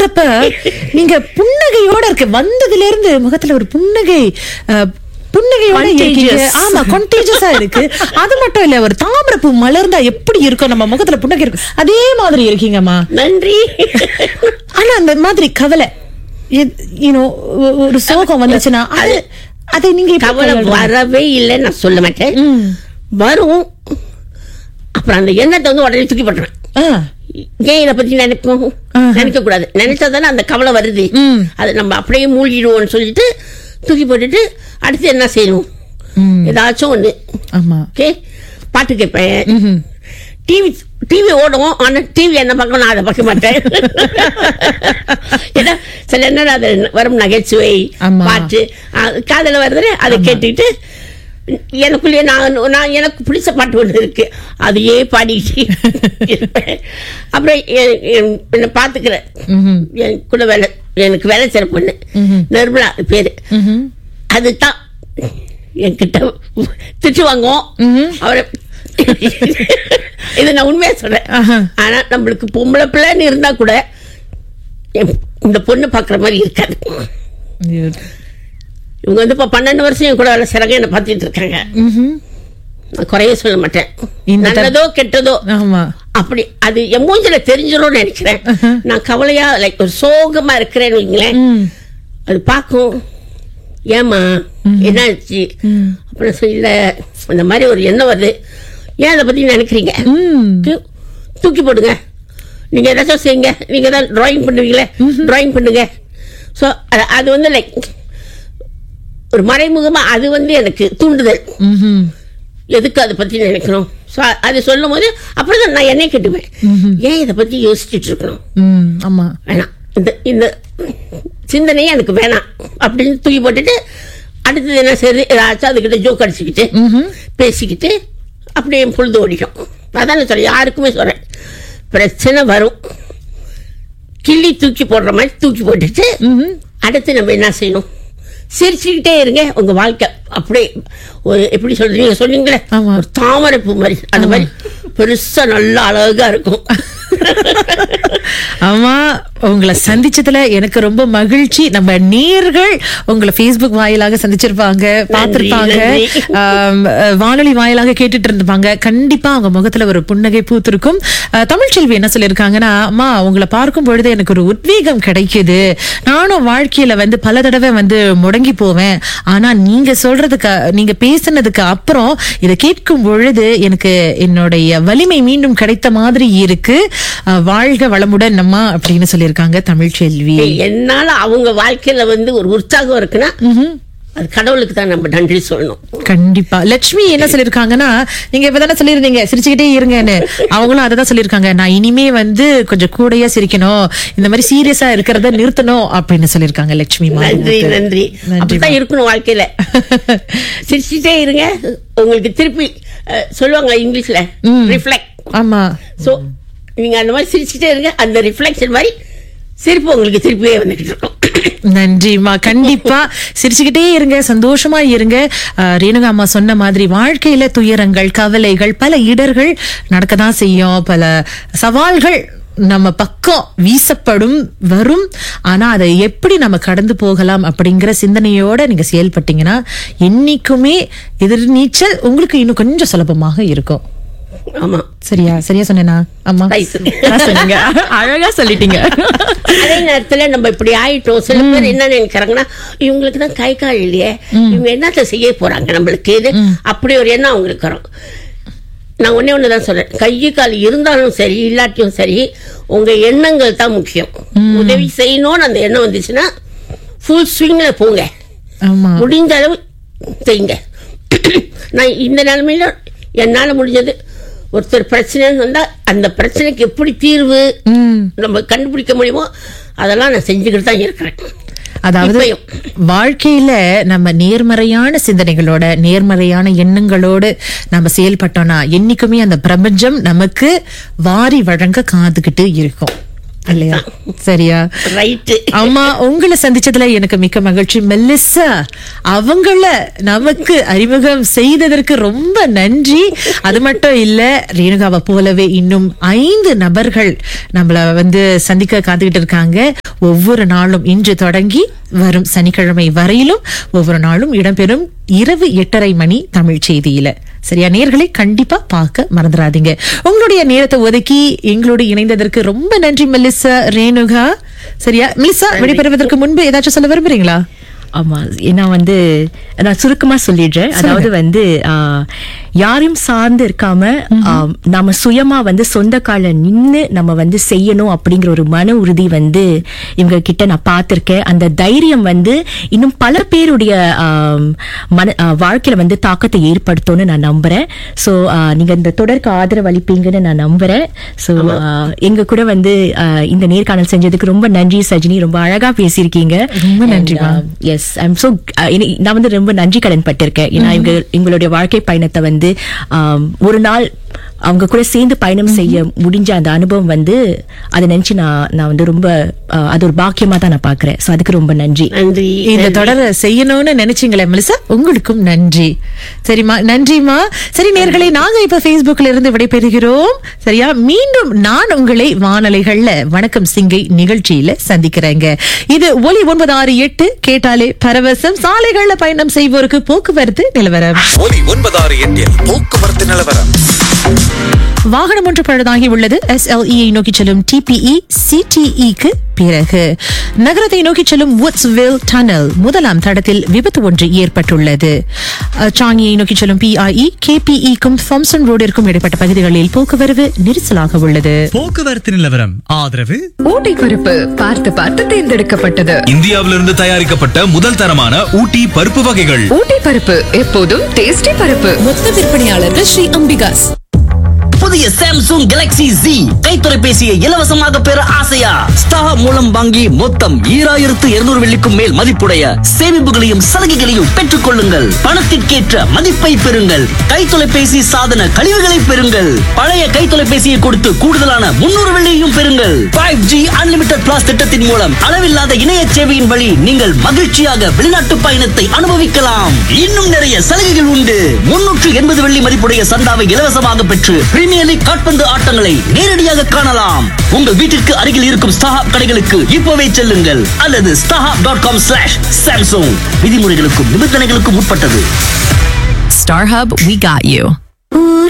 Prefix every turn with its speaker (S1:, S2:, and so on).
S1: பாக்குறப்ப நீங்க புன்னகையோட இருக்க வந்ததுல இருந்து முகத்துல ஒரு புன்னகை அஹ், புன்னகையோட இருக்கீங்க
S2: Contagious.
S1: ஆமா கொண்டேஜஸா இருக்கு அது மட்டும் இல்ல ஒரு தாமரப்பூ மலர்ந்தா எப்படி இருக்கும் நம்ம முகத்துல புன்னகை இருக்கும் அதே மாதிரி இருக்கீங்கம்மா
S2: நன்றி
S1: ஆனா அந்த மாதிரி கவலை யூனோ ஒரு சோகம் வந்துச்சுன்னா அது அதை நீங்க எப்படி
S2: கவலை
S1: கையாளுறீங்க?
S2: வரவே இல்லை நான் சொல்ல மாட்டேன்
S1: ம்.
S2: வரும் அப்புறம் அந்த எண்ணத்தை வந்து உடனே தூக்கி போட்டுருவேன்
S1: ஆ,
S2: ஏன் இதை பத்தி நினைப்போம்
S1: ஆஹா.
S2: நினைக்க கூடாது நினைச்சாதானே அந்த கவலை வருது
S1: ம்.
S2: அது நம்ம அப்படியே மூழ்கிடுவோம்னு சொல்லிட்டு தூக்கி போட்டுட்டு அடுத்து என்ன செய்யணும்
S1: ம்.
S2: ஏதாச்சும் ஒண்ணு
S1: ஆமா
S2: ஓகே பாட்டு கேட்பேன்
S1: ம்ஹும்.
S2: டிவி டிவி ஓடும் ஆனா டிவி என்ன பார்க்கணும் நான் அதை பார்க்க மாட்டேன் ஏன்னா சில நேரம் அது வரும் நகைச்சுவை
S1: ஆமா.
S2: பாட்டு அது காதுல வருதுல அதை கேட்டுக்கிட்டு எனக்குள்ளேயே நான் நான் எனக்கு பிடிச்ச பாட்டு ஒன்று இருக்கு அதையே பாடிக்கிட்டு இருப்பேன் அப்புறம் எ- என்- என்னை பார்த்துக்கிறேன்
S1: ம்ஹும்.
S2: என் கூட வேலை எனக்கு வேலை செய்கிற பொண்ணு நிர்மலா பேரு
S1: ம்ஹும்.
S2: அதுதான் என்கிட்ட திட்டு வாங்குவோம் அவரை இதை நான் உண்மையா சொல்றேன்
S1: ஆஹா.
S2: ஆனா நம்மளுக்கு பொம்பளை பிள்ளைன்னு இருந்தா கூட என் இந்த பொண்ணு பாக்குற மாதிரி இருக்காது இவங்க வந்து இப்ப பன்னெண்டு வருஷம் என் கூட வேலை செய்றாங்க என்ன பார்த்துட்டு இருக்காங்க
S1: ம்ஹும்.
S2: நான் குறைய சொல்ல மாட்டேன்
S1: இந்த த-
S2: நல்லதோ கெட்டதோ
S1: ஆமா
S2: அப்படி அது என் மூஞ்சில தெரிஞ்சிடும் நினைக்கிறேன் நான் கவலையா லைக் ஒரு சோகமா இருக்கிறேன்னு வைங்களேன்
S1: ம்.
S2: அது பார்க்கும் ஏமா என்னாச்சு அப்புறம் சொல்லி இல்ல இந்த மாதிரி ஒரு எண்ணம் வருது ஏன் அதை பத்தி நினைக்கிறீங்க
S1: ம்.
S2: தூ- தூக்கி போடுங்க நீங்க ஏதாச்சும் செய்யுங்க நீங்க தான் டிராயிங் பண்ணுவீங்களே டிராயிங் பண்ணுங்க ஸோ அது வந்து லைக் ஒரு மறைமுகமா அது வந்து எனக்கு தூண்டுதல்
S1: ம்ஹும்.
S2: எதுக்கு அதை பத்தி நினைக்கணும் ஸோ அது சொல்லும் போது அப்புறம் தான் நான் என்னை கேட்டுப்பேன் ஏன் இதை பத்தி யோசிச்சுட்டு இருக்கணும்
S1: ம். ஆமா
S2: வேணாம் இந்த இந்த சிந்தனையே எனக்கு வேணாம் அப்படின்னு தூக்கி போட்டுட்டு அடுத்தது என்ன செய்யுது ஏதாச்சும் அதுக்கிட்ட ஜோக் அடிச்சுக்கிட்டு பேசிக்கிட்டு அப்படியே பொழுது ஓடிக்கும் அதான் நான் சொல்றேன் யாருக்குமே சொல்றேன் பிரச்சனை வரும் கிள்ளி தூக்கி போடுற மாதிரி தூக்கி போட்டுட்டு அடுத்து நம்ம என்ன செய்யணும் சிரிச்சுக்கிட்டே இருங்க உங்க வாழ்க்கை அப்படியே ஒரு எப்படி சொல்றீங்க நீங்க சொன்னீங்களே
S1: ஆமா.
S2: ஒரு தாமரை பூ மாதிரி அந்த மாதிரி பெருசா நல்லா அழகா இருக்கும்
S1: ஆமா உங்களை சந்திச்சதுல எனக்கு ரொம்ப மகிழ்ச்சி நம்ம நேர்கள் உங்களை Facebook வாயிலாக சந்திச்சிருப்பாங்க பார்த்திருப்பாங்க
S2: நன்றி.
S1: ஆம், அஹ், வானொலி வாயிலாக கேட்டுட்டு இருந்திருப்பாங்க கண்டிப்பா அவங்க முகத்துல ஒரு புன்னகை பூத்திருக்கும் அஹ், தமிழ்ச்செல்வி என்ன சொல்லியிருக்காங்கன்னா அம்மா உங்களை பார்க்கும் பொழுது எனக்கு ஒரு உத்வேகம் கிடைக்குது நானும் வாழ்க்கையில வந்து பல தடவை வந்து முடங்கி போவேன் ஆனா நீங்க சொல்றதுக்கு நீங்க பேசுனதுக்கு அப்புறம் இதை கேட்கும் பொழுது எனக்கு என்னுடைய வலிமை மீண்டும் கிடைத்த மாதிரி இருக்கு அஹ், வாழ்க வளமுடன் அம்மா அப்படின்னு சொல்லியிருக்காங்க தமிழ்ச்செல்வி
S2: என்னால அவங்க வாழ்க்கையில வந்து ஒரு உற்சாகம் இருக்குன்னா அது கடவுளுக்கு தான் நம்ம நன்றி சொல்லணும்
S1: கண்டிப்பா லட்சுமி என்ன சொல்லிருக்காங்கன்னா நீங்க இப்பதானே சொல்லிருந்தீங்க சிரிச்சுக்கிட்டே இருங்கன்னு அவங்களும் அததான் சொல்லிருக்காங்க நான் இனிமே வந்து கொஞ்சம் கூடையா சிரிக்கணும் இந்த மாதிரி சீரியஸா இருக்கிறத நிறுத்தணும் அப்படின்னு சொல்லிருக்காங்க லட்சுமி
S2: நன்றி
S1: மாரிமுத்து.
S2: நன்றி
S1: நன்றிம்மா.
S2: அப்படித்தான் இருக்கணும் வாழ்க்கையில சிரிச்சுட்டே இருங்க உங்களுக்கு திருப்பி அஹ், சொல்லுவாங்க இங்கிலீஷ்ல ரிஃப்ளெக்ட்
S1: ஆமா
S2: சோ நீங்க அந்த மாதிரி சிரிச்சுட்டே இருங்க அந்த ரிஃப்ளெக்ஷன் மாதிரி சிரிப்பு உங்களுக்கு திருப்பியே வந்துகிட்டு இருக்கும்
S1: நன்றிம்மா கண்டிப்பா சிரிச்சுக்கிட்டே இருங்க சந்தோஷமா இருங்க அஹ், ரேணுகா அம்மா சொன்ன மாதிரி வாழ்க்கையில துயரங்கள் கவலைகள் பல இடர்கள் நடக்கதான் செய்யும் பல சவால்கள் நம்ம பக்கம் வீசப்படும் வரும் ஆனா அதை எப்படி நம்ம கடந்து போகலாம் அப்படிங்கிற சிந்தனையோட நீங்க செயல்பட்டீங்கன்னா என்னைக்குமே எதிர்நீச்சல் உங்களுக்கு இன்னும் கொஞ்சம் சுலபமாக இருக்கும்
S2: ஆமா
S1: சரியா சரியா சொன்னேனா ஆமா
S2: Right.
S1: நல்லா சொன்னீங்க அழகா சொல்லிட்டீங்க
S2: அதே நேரத்துல நம்ம இப்படி ஆயிட்டோம் சில பேர் என்ன நினைக்கிறாங்கன்னா இவங்களுக்கு தான் கை கால் இல்லையே இவங்க என்னத்த செய்ய போறாங்க நம்மளுக்கு இது அப்படி ஒரு எண்ணம் அவங்களுக்கு வரும் நான் ஒண்ணே ஒண்ணுதான் சொல்றேன் கை கால் இருந்தாலும் சரி இல்லாட்டியும் சரி உங்க எண்ணங்கள் தான் முக்கியம் உதவி செய்யணும்னு அந்த எண்ணம் வந்துச்சுன்னா ஃபுல் ஸ்விங்ல போங்க
S1: ஆமா
S2: முடிஞ்ச அளவு செய்யுங்க நான் இந்த நிலைமையில என்னால முடிஞ்சது ஒருத்தர் பிரச்சனைன்னு வந்தா அந்த பிரச்சனைக்கு எப்படி தீர்வு
S1: ம்
S2: நம்ம கண்டுபிடிக்க முடியுமோ அதெல்லாம் நான் செஞ்சுக்கிட்டு தான் இருக்கிறேன்
S1: அதாவது
S2: இப்பயும்.
S1: வாழ்க்கையில நம்ம நேர்மறையான சிந்தனைகளோட நேர்மறையான எண்ணங்களோடு நம்ம செயல்பட்டோம்னா என்னைக்குமே அந்த பிரபஞ்சம் நமக்கு வாரி வழங்க காத்துக்கிட்டு இருக்கும் இல்லையா சரியா
S2: ரைட்டு
S1: ஆமா உங்களை சந்திச்சதுல எனக்கு மிக்க மகிழ்ச்சி மெல்லிசா அவங்கள நமக்கு அறிமுகம் செய்ததற்கு ரொம்ப நன்றி அது மட்டும் இல்ல ரேணுகாவை போலவே இன்னும் ஐந்து நபர்கள் நம்மள வந்து சந்திக்க காத்துக்கிட்டு இருக்காங்க ஒவ்வொரு நாளும் இன்று தொடங்கி வரும் சனிக்கிழமை வரையிலும் ஒவ்வொரு நாளும் இடம்பெறும் இரவு எட்டரை மணி தமிழ் செய்தியில சரியா நேர்களை கண்டிப்பா பார்க்க மறந்துடாதீங்க உங்களுடைய நேரத்தை ஒதுக்கி எங்களோடு இணைந்ததற்கு ரொம்ப நன்றி மெல்லிசா ரேணுகா சரியா மெல்லிசா விடைபெறுவதற்கு முன்பு ஏதாச்சும் சொல்ல விரும்புறீங்களா
S3: ஆமா ஏன்னா வந்து நான் சுருக்கமா சொல்லிடுறேன் அதாவது வந்து ஆ, யாரையும் சார்ந்து இருக்காம ஆ, நாம சுயமா வந்து சொந்த கால நின்னு நம்ம வந்து செய்யணும் அப்படிங்கிற ஒரு மன உறுதி வந்து இவங்க கிட்ட நான் பார்த்திருக்கேன் அந்த தைரியம் வந்து இன்னும் பல பேருடைய ஆம், மன ஆ, வாழ்க்கையில வந்து தாக்கத்தை ஏற்படுத்தும்னு நான் நம்புறேன் சோ நீங்க இந்த தொடருக்கு ஆதரவு அளிப்பீங்கன்னு நான் நம்புறேன் சோ எங்க கூட வந்து ஆ, இந்த நேர்காணல் செஞ்சதுக்கு ரொம்ப நன்றி சஜினி ரொம்ப அழகா பேசியிருக்கீங்க
S1: ரொம்ப நன்றிமா.
S3: எஸ் ஐம் சோ நான் வந்து ரொம்ப நன்றி கடன் பட்டிருக்கேன் ஏன்னா இவங்க எங்களுடைய வாழ்க்கை பயணத்தை வந்து ஆம், ஒரு நாள் அவங்க கூட சேர்ந்து பயணம் செய்ய முடிஞ்ச அந்த அனுபவம் வந்து அதை நினைச்சு நான் நான் வந்து ரொம்ப ஆ, அது ஒரு பாக்கியமா தான் நான் பாக்குறேன் சோ அதுக்கு ரொம்ப நன்றி
S2: நன்றி
S1: இந்த
S2: நன்றி.
S1: தொடரை செய்யணும்னு நினைச்சீங்களே மெலிசா உங்களுக்கும் நன்றி சரிம்மா நன்றிமா சரி நேர்களே நாங்க இப்ப Facebookல இருந்து விடைபெறுகிறோம் சரியா மீண்டும் நான் உங்களை வானொலிகள்ல வணக்கம் சிங்கை நிகழ்ச்சியில சந்திக்கிறேங்க இது ஒலி ஒன்பது ஆறு எட்டு கேட்டாலே பரவசம் சாலைகள்ல பயணம் செய்வோருக்கு போக்குவரத்து நிலவரம்
S4: ஒலி ஒன்பதாறு எட்டில் போக்குவரத்து நிலவரம்
S1: வாகனம் ஒன்று பழுதாகி உள்ளது எஸ்எல்இ நோக்கி செல்லும் டிபிஇ சிடிஇக்கு பிறகு நகரத்தை நோக்கி செல்லும் வுட்ஸ்வில் டனல் முதலாம் தடத்தில் விபத்து ஒன்று ஏற்பட்டுள்ளது அஹ், சாங்கியை நோக்கி செல்லும் பிஐஇ கேபிஇக்கும் தாம்சன் ரோடிற்கும் இடைப்பட்ட பகுதிகளில் போக்குவரவு நெரிசலாக உள்ளது
S5: போக்குவரத்து நிலவரம் ஆதரவு
S6: ஊட்டி பருப்பு பார்த்து பார்த்து தேர்ந்தெடுக்கப்பட்டது
S4: இந்தியாவிலிருந்து தயாரிக்கப்பட்ட முதல் தரமான ஊட்டி பருப்பு வகைகள்
S6: ஊட்டி பருப்பு எப்போதும் டேஸ்டி பருப்பு
S7: மொத்த விற்பனையாளர்கள் ஸ்ரீ அம்பிகாஸ்
S8: புதிய சாம்சங் கேலக்ஸி Z கை தொலைபேசியை இலவசமாக பெற ஆசையா ஸ்டார் மூலம் வாங்கி மொத்தம் ஈராயிரத்து இருநூறு வெள்ளிக்கும் மேல் மதிப்புடைய சேமிப்புகளையும் சலுகைகளையும் பெற்றுக் கொள்ளுங்கள் பணத்திற்கேற்ற மதிப்பை பெறுங்கள் கை தொலைபேசி சாதன கழிவுகளை பெறுங்கள் பழைய கை தொலைபேசியை கொடுத்து கூடுதலான முன்னூறு வெள்ளியையும் பெறுங்கள் ஃபைவ் ஜி அன்லிமிட்டட் பிளாஸ் திட்டத்தின் மூலம் அளவில்லாத இணைய சேவையின் வழி நீங்கள் மகிழ்ச்சியாக வெளிநாட்டு பயணத்தை அனுபவிக்கலாம் இன்னும் நிறைய சலுகைகள் உண்டு முன்னூற்று எண்பது வெள்ளி மதிப்புடைய சந்தாவை இலவசமாக பெற்று பிரீமியர் லீக் காட்பந்து ஆட்டங்களை நேரடியாக காணலாம் உங்கள் வீட்டிற்கு அருகில் இருக்கும் ஸ்டாஹாப் கடைகளுக்கு இப்போவே செல்லுங்கள் அல்லது starhub dot com slash Samsung விதிமுறைகளுக்கும் நிபந்தனைகளுக்கும் உட்பட்டது
S7: Star Hub, we got you.